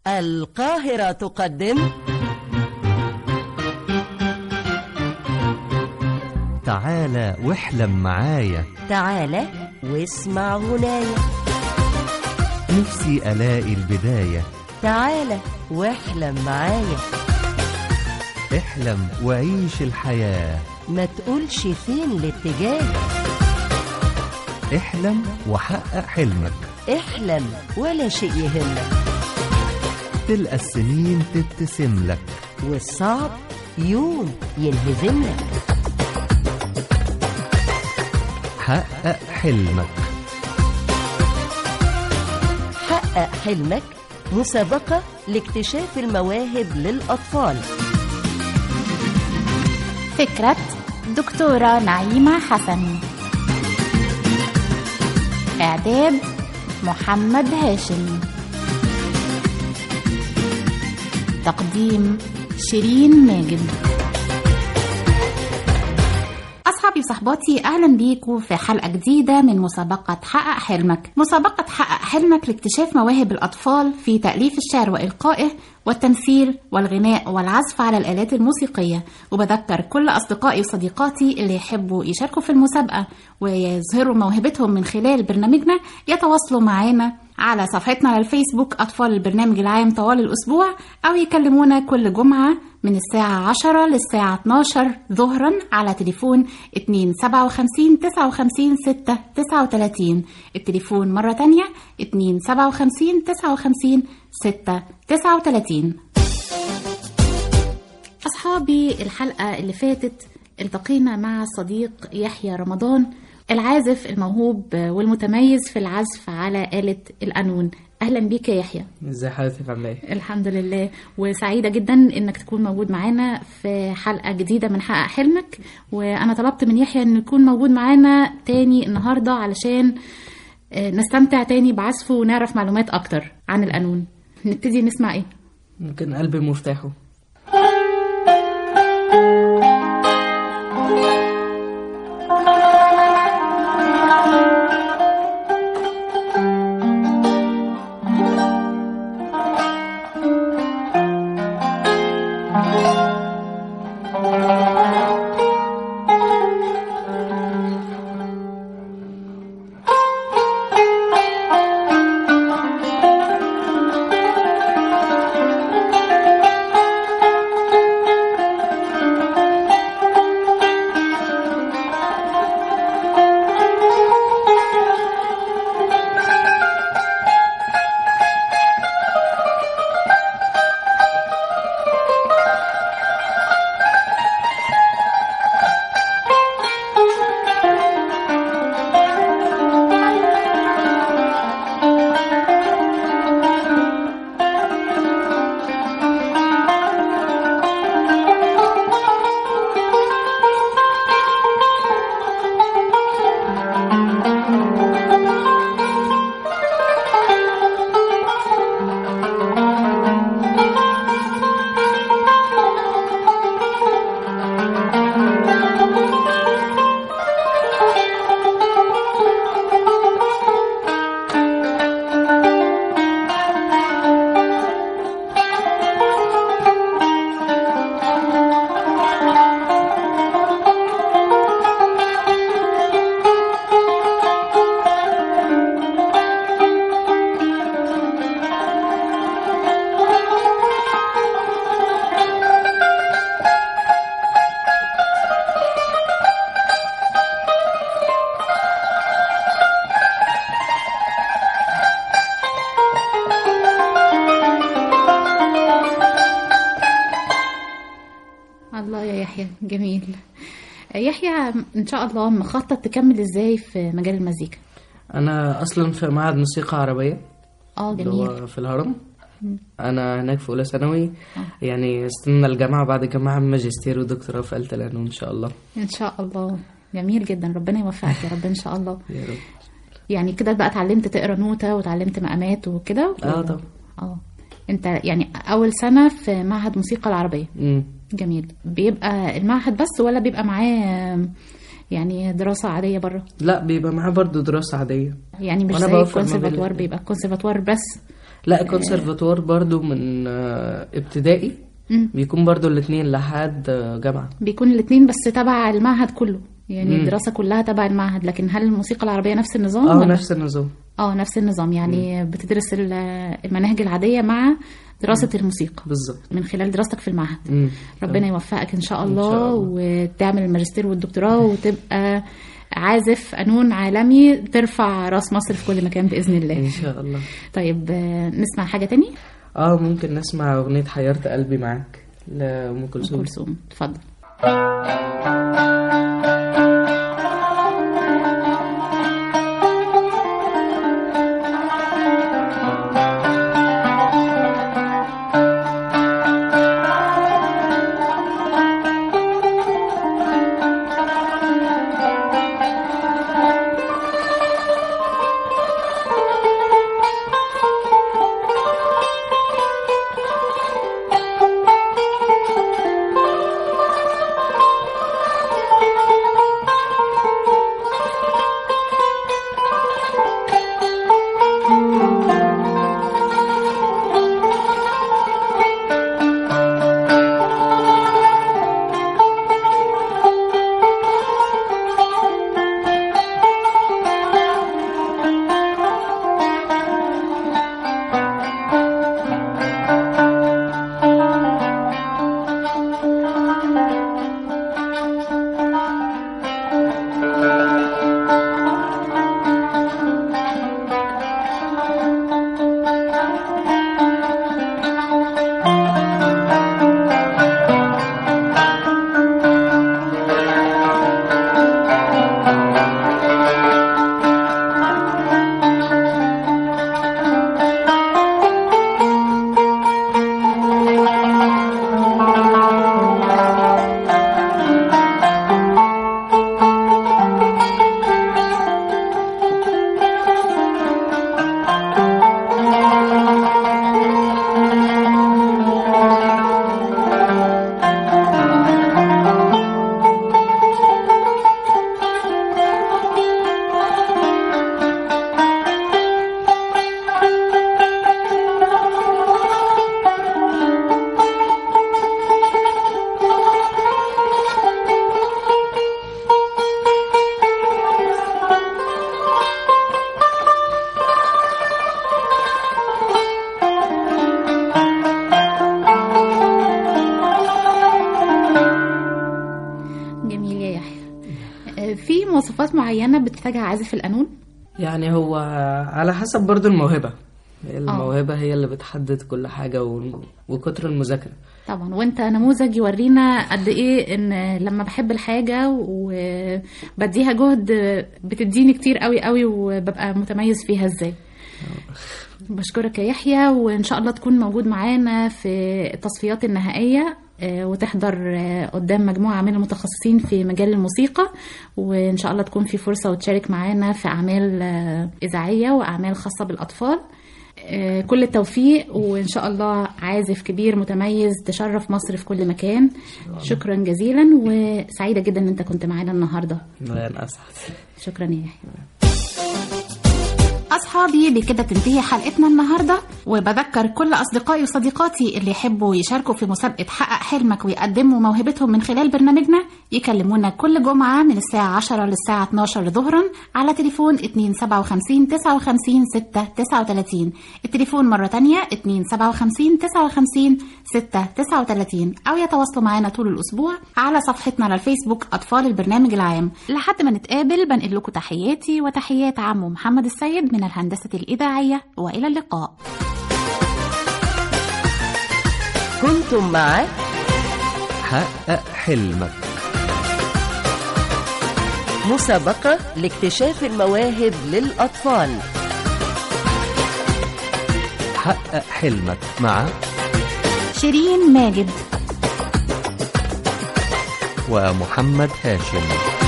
القاهرة تقدم تعالى واحلم معايا تعال واسمع غناية نفسي ألاقي البداية تعال واحلم معايا احلم وعيش الحياة ما تقولش فين الاتجاه احلم وحقق حلمك احلم ولا شيء يهمك تلقى السنين تبتسم لك والصعب يوم ينهزم لك حقق حلمك حقق حلمك مسابقة لاكتشاف المواهب للأطفال فكرة دكتورة نعيمة حسن إعداد محمد هاشم تقديم شيرين ماجد أصحابي وصحباتي أهلا بيكم في حلقة جديدة من مسابقة حقق حلمك مسابقة حقق حلمك لاكتشاف مواهب الأطفال في تأليف الشعر وإلقائه والتمثيل والغناء والعزف على الآلات الموسيقية وبذكر كل أصدقائي وصديقاتي اللي يحبوا يشاركوا في المسابقة ويظهروا موهبتهم من خلال برنامجنا يتواصلوا معانا على صفحتنا على الفيسبوك أطفال البرنامج العام طوال الأسبوع أو يكلمونا كل جمعة من الساعة 10 للساعة 12 ظهرا على تليفون 257 59 6 39 التليفون مرة تانية 257 59 6 39 أصحابي الحلقة اللي فاتت التقينا مع صديق يحيى رمضان العازف الموهوب والمتميز في العزف على آلة القانون أهلا بيك يا يحيى ازي حضرتك عامله ايه؟ الحمد لله وسعيدة جدا انك تكون موجود معانا في حلقة جديدة من حقق حلمك وانا طلبت من يحيى انه يكون موجود معانا تاني النهاردة علشان آه، نستمتع تاني بعزفه ونعرف معلومات اكتر عن القانون نبتدي نسمع ايه ممكن قلبي مفتاحه الله يا يحيى جميل يحيى ان شاء الله مخطط تكمل ازاي في مجال المزيكا انا اصلا في معهد موسيقى عربيه اه اللي جميل هو في الهرم انا هناك في اولى ثانوي يعني استنى الجامعه بعد الجامعه ماجستير ودكتوراه في آلة القانون ان شاء الله ان شاء الله جميل جدا ربنا يوفقك يا رب ان شاء الله يا رب يعني كده بقى اتعلمت تقرا نوتة وتعلمت مقامات وكده اه طبعا اه انت يعني اول سنة في معهد موسيقى العربية امم جميل بيبقى المعهد بس ولا بيبقى معاه يعني دراسة عادية بره لا بيبقى معاه برضو دراسة عادية يعني مش وأنا زي بوفق ما بين الكونسرفاتوار الاتنين. بيبقى الكونسرفاتوار بس لا كونسرفاتوار برضو من آه، ابتدائي مم. بيكون برضو الاتنين لحد آه، جامعة بيكون الاثنين بس تبع المعهد كله يعني مم. الدراسة كلها تبع المعهد لكن هل الموسيقى العربية نفس النظام؟ اه ولا؟ نفس النظام اه نفس النظام يعني بتدرس ال- المناهج العادية مع دراسة الموسيقى بالظبط من خلال دراستك في المعهد مم. ربنا يوفقك ان شاء إن الله, شاء الله. وتعمل الماجستير والدكتوراه وتبقى عازف قانون عالمي ترفع راس مصر في كل مكان باذن ان الله شاء الله طيب آه، نسمع حاجه تاني اه ممكن نسمع اغنية حيرت قلبي معاك لأم ام كلثوم كلثوم اتفضل جميل يا يحيى آه، في مواصفات معينه بتحتاجها عازف القانون يعني هو على حسب برضو الموهبة الموهبة هي اللي بتحدد كل حاجة و... وكتر المذاكرة طبعا وانت نموذج يورينا قد ايه ان لما بحب الحاجه وبديها جهد بتديني كتير قوي قوي وببقى متميز فيها ازاي بشكرك يا يحيى وان شاء الله تكون موجود معانا في التصفيات النهائيه آه، وتحضر آه، قدام مجموعه من المتخصصين في مجال الموسيقى وان شاء الله تكون في فرصه وتشارك معانا في اعمال آه، اذاعيه واعمال خاصه بالاطفال آه، كل التوفيق وان شاء الله عازف كبير متميز تشرف مصر في كل مكان شكرا جزيلا وسعيده جدا ان انت كنت معانا النهارده لا أنا أسعد شكرا يا يحيى أصحابي بكده تنتهي حلقتنا النهاردة وبذكر كل أصدقائي وصديقاتي اللي يحبوا يشاركوا في مسابقة حقق حلمك ويقدموا موهبتهم من خلال برنامجنا يكلمونا كل جمعة من الساعة 10 للساعة 12 ظهرا على تليفون 257 59 6 39 التليفون مرة تانية 257 59 6 39 أو يتواصلوا معنا طول الأسبوع على صفحتنا على الفيسبوك أطفال البرنامج العام لحد ما نتقابل بنقل لكم تحياتي وتحيات عمو محمد السيد من الهندسة الإذاعية وإلى اللقاء كنتم مع حقق حلمك مسابقة لاكتشاف المواهب للأطفال حقق حلمك مع شيرين ماجد ومحمد هاشم